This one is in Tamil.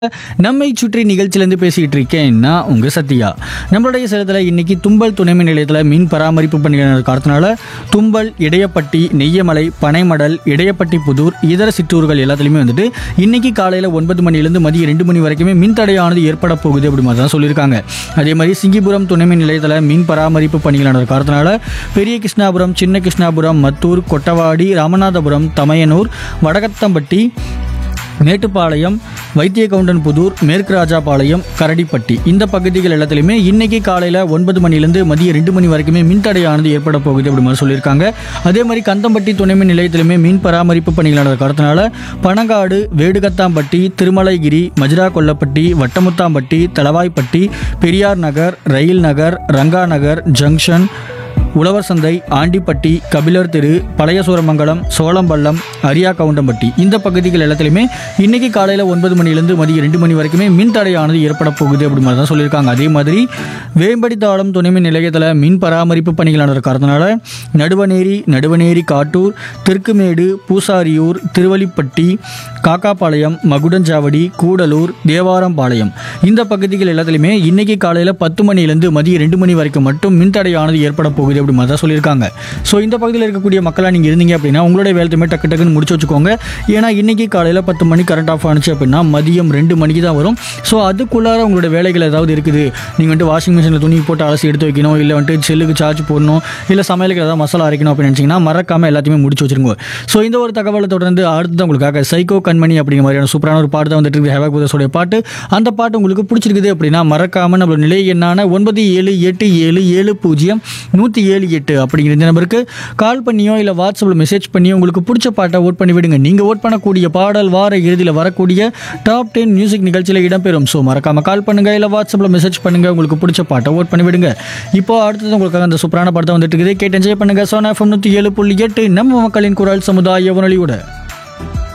நம்மை சுற்றி நிகழ்ச்சியிலேருந்து பேசிக்கிட்டு இருக்கேன் நான் உங்கள் சத்யா நம்மளுடைய சேலத்தில் இன்னைக்கு தும்பல் துணைமின் நிலையத்தில் மீன் பராமரிப்பு பணிகள் காரணத்தினால தும்பல் இடையப்பட்டி நெய்யமலை பனைமடல் இடையப்பட்டி புதூர் இதர சிற்றூர்கள் எல்லாத்துலேயுமே வந்துட்டு இன்னைக்கு காலையில் ஒன்பது மணிலேருந்து மதியம் ரெண்டு மணி வரைக்குமே மின் தடையானது ஏற்பட போகுது அப்படி மாதிரி தான் சொல்லியிருக்காங்க அதே மாதிரி சிங்கிபுரம் துணைமின் நிலையத்தில் மீன் பராமரிப்பு பணிகளான காரணத்தினால பெரிய கிருஷ்ணாபுரம் சின்ன கிருஷ்ணாபுரம் மத்தூர் கொட்டவாடி ராமநாதபுரம் தமையனூர் வடகத்தம்பட்டி மேட்டுப்பாளையம் வைத்திய கவுண்டன் புதூர் மேற்கு ராஜாபாளையம் கரடிப்பட்டி இந்த பகுதிகள் எல்லாத்துலேயுமே இன்னைக்கு காலையில் ஒன்பது மணிலேருந்து மதியம் ரெண்டு மணி வரைக்குமே மின்தடையானது ஏற்பட போகுது அப்படி மாதிரி சொல்லியிருக்காங்க அதே மாதிரி கந்தம்பட்டி துணைமின் நிலையத்திலுமே மீன் பராமரிப்பு பணிகளான காரணத்தினால பனங்காடு வேடுகத்தாம்பட்டி திருமலைகிரி மஜ்ரா கொல்லப்பட்டி வட்டமுத்தாம்பட்டி தளவாய்ப்பட்டி பெரியார் நகர் ரயில் நகர் ரங்கா நகர் ஜங்ஷன் உழவர் சந்தை ஆண்டிப்பட்டி கபிலர் தெரு பழைய சூரமங்கலம் சோளம்பள்ளம் அரியா கவுண்டம்பட்டி இந்த பகுதிகள் எல்லாத்துலேயுமே இன்னைக்கு காலையில் ஒன்பது மணிலேருந்து மதியம் ரெண்டு மணி வரைக்குமே மின் தடையானது ஏற்பட போகுது அப்படி மாதிரி தான் சொல்லியிருக்காங்க அதே மாதிரி வேம்படித்தாளம் துணைமின் நிலையத்தில் மின் பராமரிப்பு பணிகள் நடக்கிற காரணத்தினால நடுவனேரி நடுவனேரி காட்டூர் தெற்குமேடு பூசாரியூர் திருவல்லிப்பட்டி காக்காபாளையம் மகுடஞ்சாவடி கூடலூர் தேவாரம்பாளையம் இந்த பகுதிகள் எல்லாத்துலேயுமே இன்னைக்கு காலையில் பத்து மணிலேருந்து மதியம் ரெண்டு மணி வரைக்கும் மட்டும் மின்தடையானது ஏற்பட போகுது அப்படி மாதிரி தான் சொல்லியிருக்காங்க ஸோ இந்த பகுதியில் இருக்கக்கூடிய மக்களாக நீங்கள் இருந்தீங்க அப்படின்னா உங்களுடைய வேலையுமே டக்கு டக்குன்னு முடிச்சு வச்சுக்கோங்க ஏன்னா இன்னைக்கு காலையில் பத்து மணி கரண்ட் ஆஃப் ஆனிச்சு அப்படின்னா மதியம் ரெண்டு மணிக்கு தான் வரும் ஸோ அதுக்குள்ளார உங்களோட வேலைகள் ஏதாவது இருக்குது நீங்கள் வந்துட்டு வாஷிங் மிஷினில் துணி போட்டு அலசி எடுத்து வைக்கணும் இல்லை வந்துட்டு செல்லுக்கு சார்ஜ் போடணும் இல்லை சமையலுக்கு ஏதாவது மசாலா அரைக்கணும் அப்படின்னு நினச்சிங்கன்னா மறக்காமல் எல்லாத்தையுமே முடிச்சு வச்சிருங்க ஸோ இந்த ஒரு தகவலை தொடர்ந்து அடுத்து உங்களுக்காக சைக்கோ கண்மணி அப்படிங்கிற மாதிரியான சூப்பரான ஒரு பாட்டு தான் வந்துட்டு இருக்குது ஹேவாக் பிரதர்ஸோடைய பாட்டு அந்த பாட்டு உங்களுக்கு பிடிச்சிருக்குது அப்படின்னா மறக்காமல் நம்மளோட நிலை எண்ணான ஒன்பது ஏழு எட்டு ஏழு ஏழு பூஜ்ஜியம் நூற்றி ஏழு எட்டு அப்படிங்கிற இந்த நம்பருக்கு கால் பண்ணியோ இல்லை வாட்ஸ்அப்பில் மெசேஜ் பண்ணியோ உங்களுக்கு பிடிச்ச பாட்டை ஓட் பண்ணி விடுங்க நீங்கள் ஓட் பண்ணக்கூடிய பாடல் வார இறுதியில் வரக்கூடிய டாப் டென் மியூசிக் நிகழ்ச்சியில் இடம்பெறும் ஸோ மறக்காமல் கால் பண்ணுங்கள் இல்லை வாட்ஸ்அப்பில் மெசேஜ் பண்ணுங்கள் உங்களுக்கு பிடிச்ச பாட்டை ஓட் பண்ணி விடுங்க இப்போ அடுத்தது உங்களுக்காக அந்த சூப்பரான படத்தை வந்துட்டு இருக்குது கேட்டு என்ஜாய் பண்ணுங்கள் சோனா எஃப்எம் நூற்றி ஏழு புள்ளி எட்டு நம்ம மக்களின் குரல் சமுதாய வானொலியோட